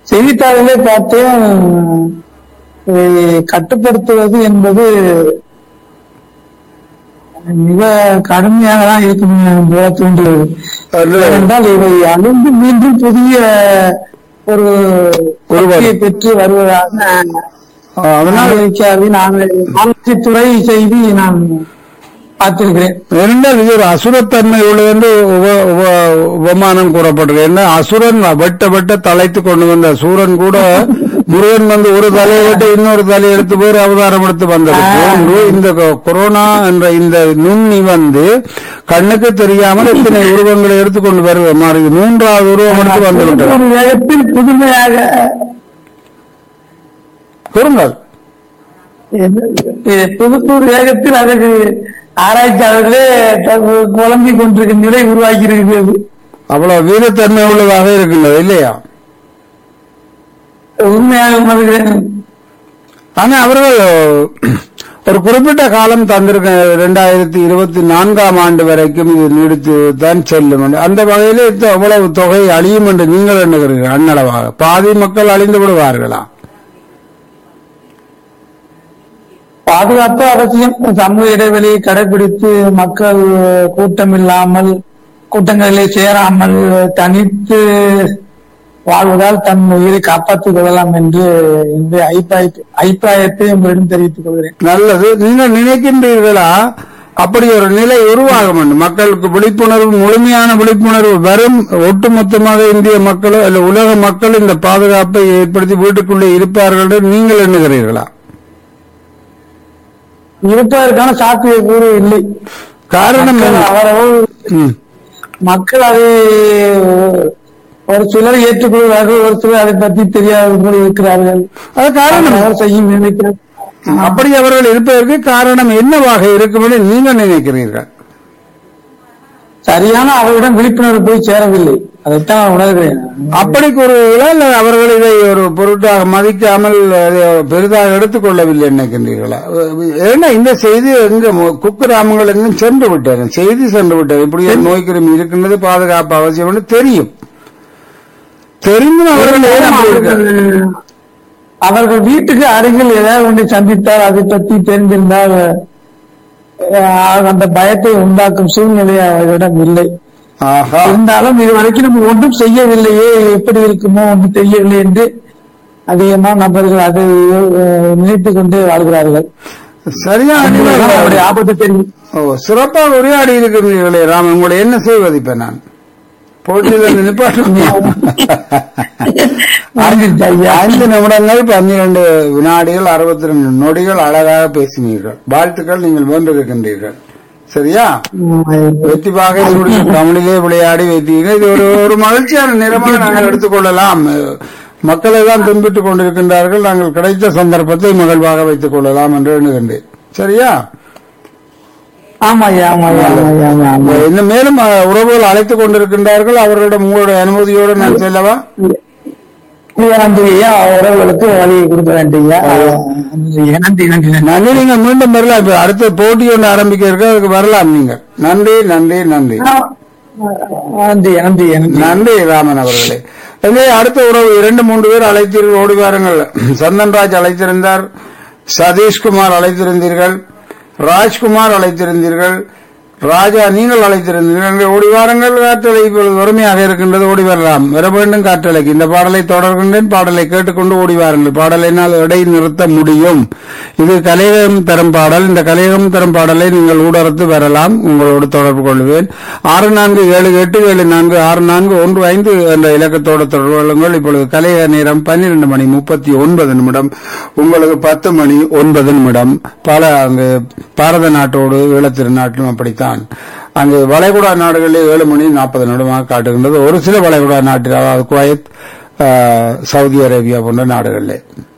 செய்தித்தாளிலே பார்த்தேன் இதை கட்டுப்படுத்துவது என்பது மிக கடுமையாக தான் இருக்கும் போல தோன்றுகிறது ஏனென்றால் இவை அழிந்து மீண்டும் புதிய ஒரு சக்தியை பெற்று வருவதாக அதனால் அமெரிக்காவில் நாங்கள் துறை செய்தி நான் பார்த்திருக்கிறேன் இரண்டால் இது ஒரு அசுரத்தன்மை உள்ளது என்று உப- உப- உபமானம் கூறப்படுகிறது என்ன அசுரன் வெட்ட வெட்ட தலைத்து கொண்டு வந்த சூரன் கூட முருகன் வந்து ஒரு தலையை விட்டு இன்னொரு தலையை எடுத்து போய் அவதாரம் எடுத்து வந்தது போன்று இந்த கொ- கொரோனா என்ற இந்த நுண்ணி வந்து கண்ணுக்கு தெரியாமல் இத்தனை உருவங்களை எடுத்துக்கொண்டு வருவது மாறி மூன்றாவது உருவம் எடுத்து வந்து விட்டது ஒரு வேகத்தில் புதுமையாக கூறுங்கள் இது புதுப்பூர் வேகத்தில் அதற்கு ஆராய்ச்சியாளர்களே தகு- குழம்பிக் கொண்டிருக்கும் நிலை உருவாக்கி இருக்கிறது அவ்வளவு வீரத்தன்மை உள்ளதாக இருக்கின்றது இல்லையா உண்மையாக உணர்கிறேன் ஆனா அவர்கள் ஒரு குறிப்பிட்ட காலம் தந்திருக்க இரண்டாயிரத்தி இருபத்தி நான்காம் ஆண்டு வரைக்கும் இது நீடித்து தான் செல்லும் என்று. அந்த வகையில் இது அவ்வளவு தொகை அழியும் என்று நீங்கள் எண்ணுகிறீர்கள் அன்னளவாக பாதி மக்கள் அழிந்து விடுவார்களா பாதுகாப்பு அவசியம் சமூக இடைவெளியை கடைபிடித்து மக்கள் கூட்டம் இல்லாமல் கூட்டங்களிலே சேராமல் தனித்து வாழ்வதால் தன் உயிரை காப்பாற்றிக் கொள்ளலாம் என்று இந்த அபிப்பிராயத்தை அபிப்பிராயத்தை உங்களிடம் தெரிவித்துக் கொள்கிறேன் நல்லது நீங்கள் நினைக்கின்றீர்களா அப்படி ஒரு நிலை உருவாகும் என்று மக்களுக்கு விழிப்புணர்வு முழுமையான விழிப்புணர்வு வரும் ஒட்டுமொத்தமாக இந்திய மக்களோ அல்ல உலக மக்கள் இந்த பாதுகாப்பை ஏற்படுத்தி வீட்டுக்குள்ளே இருப்பார்கள் என்று நீங்கள் எண்ணுகிறீர்களா இருப்பதற்கான சாத்தியக்கூறு இல்லை காரணம் மக்கள் என்ன? அவரவர் ம். மக்கள் அதை ஒரு சிலர் ஏற்றுக்கொள்வார்கள் ஒரு சிலர் அதை பற்றி தெரியாதவர்கள் இருக்கிறார்கள் அது காரணம் அவர் செய்யும் நினைக்கிறார் அப்படி அவர்கள் இருப்பதற்கு காரணம் என்னவாக இருக்கும் என்று நீங்கள் நினைக்கிறீர்கள் சரியான அவரிடம் விழிப்புணர்வு போய் சேரவில்லை அதைத்தான் நான் உணர்கிறேன் அப்படி கூறுவீர்களா இல்ல அவர்கள் இதை ஒரு பொருட்டாக மதிக்காமல் அதை பெரிதாக எடுத்துக்கொள்ளவில்லை நினைக்கின்றீர்களா ஏன்னா இந்த செய்தி எங்க மு- குக்கிராமங்கள் எங்கும் சென்று விட்டது செய்தி சென்று விட்டது இப்படி ஒரு நோய் கிருமி இருக்கின்றது பாதுகாப்பு அவசியம் என்று தெரியும் தெரிந்தும் அவர்கள் ஏன் அப்படி இருக்காங்க? அவர்கள் அவர்கள் வீட்டுக்கு அருகில் ஏதாவது ஒன்றை சந்தித்தால் அதை பற்றி தெரிந்திருந்தால் அஹ், அந்த பயத்தை உண்டாக்கும் சூழ்நிலை அவர்களிடம் இல்லை ஆஹா இருந்தாலும் இதுவரைக்கும் நம்ம ஒன்றும் செய்யவில்லையே எப்படி இருக்குமோ ஒன்றும் தெரியவில்லை என்று அதிகமான நபர்கள் அதை அஹ், நினைத்துக் கொண்டு வாழ்கிறார்கள் சரியா அவருடைய ஆபத்து தெரியும் ஓ சிறப்பாக உரையாடி இருக்கிறீர்களே ராம் உங்களை என்ன செய்வது இப்ப நான் போட்டியில் அறிஞ்சிருச்சு ஐயா. ஐந்து நிமிடங்கள் பன்னிரண்டு வினாடிகள் அறுபத்தி ரெண்டு நொடிகள் அழகாக பேசினீர்கள் வாழ்த்துக்கள் நீங்கள் வென்றிருக்கின்றீர்கள் சரியா உம், வெற்றிபாக தமிழிலே விளையாடி வைத்தீர்கள் இது ஒரு ஒரு மகிழ்ச்சியான நிறமாக நாங்கள் எடுத்துக்கொள்ளலாம் மக்கள் எல்லாம் துன்பிட்டுக் கொண்டிருக்கின்றார்கள் நாங்கள் கிடைத்த சந்தர்ப்பத்தை மகிழ்வாக வைத்துக் கொள்ளலாம் என்று எண்ணுகின்றேன் சரியா ஆமா ஐயா ஆமா ஐயா ஆமா ஐயா ஆமா ஆமா இன்னும் மேலும் அஹ், உறவுகள் அழைத்துக் கொண்டிருக்கின்றார்கள் அவர்களிடம் உங்களுடைய அனுமதியோடு நான் செல்லவா நன்றி ஐயா உறவுகளுக்கு வழியை கொடுக்க வேண்டும் ஐயா நன்றி நன்றி நன்றி நன்றி நீங்கள் மீண்டும் வரலாம் இப்ப அடுத்த போட்டி ஒன்று ஆரம்பிக்க இருக்கு அதுக்கு வரலாம் நீங்கள் நன்றி நன்றி நன்றி நன்றி நன்றி நன்றி நன்றி ராமன் அவர்களே எனவே அடுத்த உறவு இரண்டு மூன்று பேர் அழைத்தீர்கள் ஓடி வாருங்கள் சந்தன்ராஜ் அழைத்திருந்தார் சதீஷ்குமார் அழைத்திருந்தீர்கள் ராஜ்குமார் அழைத்திருந்தீர்கள் ராஜா நீங்கள் அழைத்திருந்தீர்கள் ஓடி வாருங்கள் காற்றலை இப்பொழுது வறுமையாக இருக்கின்றது ஓடி வரலாம் வர வேண்டும் காற்றலைக்கு இந்த பாடலை தொடர்கின்றேன் பாடலை கேட்டுக்கொண்டு ஓடி வாருங்கள் பாடலினால் இடை நிறுத்த முடியும் இது கலையகம் தரும் பாடல் இந்த கலையகம் தரும் பாடலை நீங்கள் ஊடறுத்து வரலாம் உங்களோடு தொடர்பு கொள்வேன் ஆறு நான்கு ஏழு எட்டு ஏழு நான்கு ஆறு நான்கு ஒன்று ஐந்து என்ற இலக்கத்தோடு தொடர்பு கொள்ளுங்கள் இப்பொழுது கலையக நேரம் பன்னிரண்டு மணி முப்பத்தி ஒன்பது நிமிடம் உங்களுக்கு பத்து மணி ஒன்பது நிமிடம் பல அங்கு பாரத நாட்டோடு ஈழத்திருநாட்டிலும் அப்படித்தான் அங்கு வளைகுடா நாடுகளில் ஏழு மணி நாற்பது நிமிடமாக காட்டுகின்றது ஒரு சில வளைகுடா நாட்டில் அதாவது குவைத் ஆஹ், சவுதி அரேபியா போன்ற நாடுகளிலே